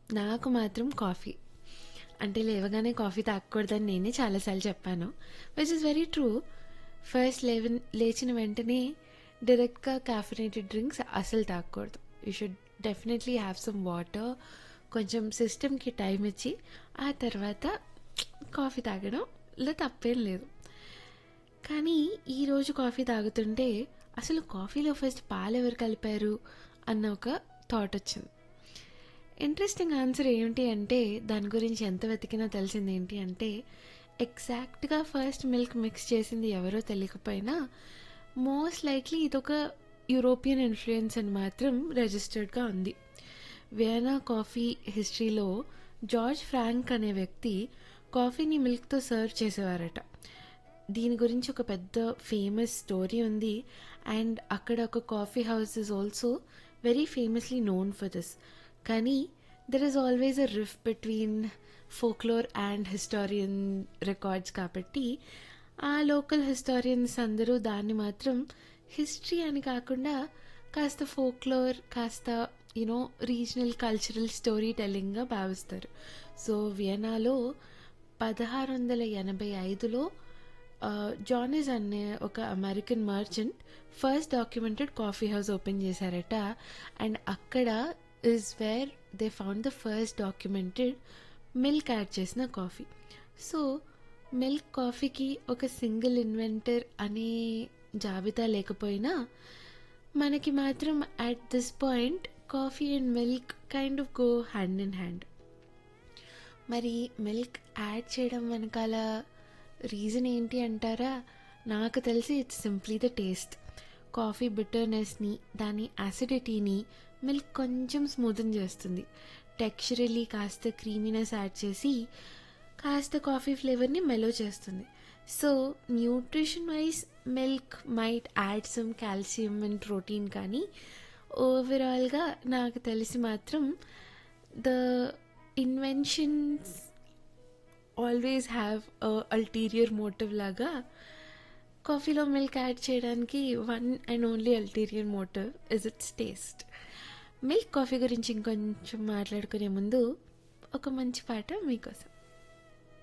నాకు మాత్రం కాఫీ. అంటే లేవగానే కాఫీ తాగకూడదని నేనే చాలా సార్లు చెప్పాను. Which is very true. First లేవన్ లేచిన వెంటనే డైరెక్ట్‌గా కాఫినేటెడ్ డ్రింక్స్ అస్సలు తాగకూడదు. You should definitely have some water. కొంచెం సిస్టమ్‌కి టైమ్ ఇచ్చి, ఆ తర్వాత కాఫీ తాగడంలో తప్పేం లేదు. కానీ ఈరోజు కాఫీ తాగుతుంటే అసలు కాఫీలో ఫస్ట్ పాలెవరు కలిపారు అన్న ఒక థాట్ వచ్చింది. ఇంట్రెస్టింగ్ ఆన్సర్ ఏంటి అంటే దాని గురించి ఎంత వెతికినా తెలిసింది ఏంటి అంటే ఎగ్జాక్ట్‌గా ఫస్ట్ మిల్క్ మిక్స్ చేసింది ఎవరో తెలియకపోయినా మోస్ట్ లైక్లీ ఇదొక యూరోపియన్ ఇన్‌ఫ్లుయెన్స్ అని మాత్రం రిజిస్టర్డ్‌గా ఉంది. వియన్నా కాఫీ హిస్టరీలో జార్జ్ ఫ్రాంక్ అనే వ్యక్తి కాఫీని మిల్క్‌తో సర్వ్ చేసేవారట. దీని గురించి ఒక పెద్ద ఫేమస్ స్టోరీ ఉంది. అండ్ అక్కడ ఒక coffee house is also very famously known for this. కానీ there is always a rift between folklore and historian records కాబట్టి ఆ లోకల్ హిస్టారియన్స్ అందరూ దాన్ని మాత్రం హిస్టరీ అని కాకుండా కాస్త ఫోక్లోర్ కాస్త యూనో రీజనల్ కల్చరల్ స్టోరీ టెల్లింగ్‌గా భావిస్తారు. సో వియన్నాలో 1685లో ఆహ్, జానిస్ అనే ఒక American merchant first documented coffee house open చేశారట. అండ్ అక్కడ is where they found the first documented milk add చేసిన కాఫీ. సో మిల్క్ కాఫీకి ఒక సింగిల్ ఇన్వెంటర్ అనే జాబితా లేకపోయినా మనకి మాత్రం at this point coffee and milk kind of go hand in hand. మరి మిల్క్ యాడ్ చేయడం వెనకాల రీజన్ ఏంటి అంటారా? నాకు తెలిసి it's simply the taste. Coffee బిటర్‌నెస్‌ని, దాని యాసిడిటీని మిల్క్ కొంచెం స్మూతెన్ చేస్తుంది. టెక్స్చరల్లీ కాస్త క్రీమీనెస్ యాడ్ చేసి కాస్త కాఫీ ఫ్లేవర్‌ని మెలో చేస్తుంది. So nutrition wise milk might add some calcium and protein కానీ ఓవరాల్‌గా నాకు తెలిసి మాత్రం the inventions always have a ulterior motive లాగా కాఫీలో మిల్క్ యాడ్ చేయడానికి one and only ulterior motive is it's taste. Milk coffee గురించి ఇంకొంచెం మాట్లాడుకునే ముందు ఒక మంచి పాట మీకోసం.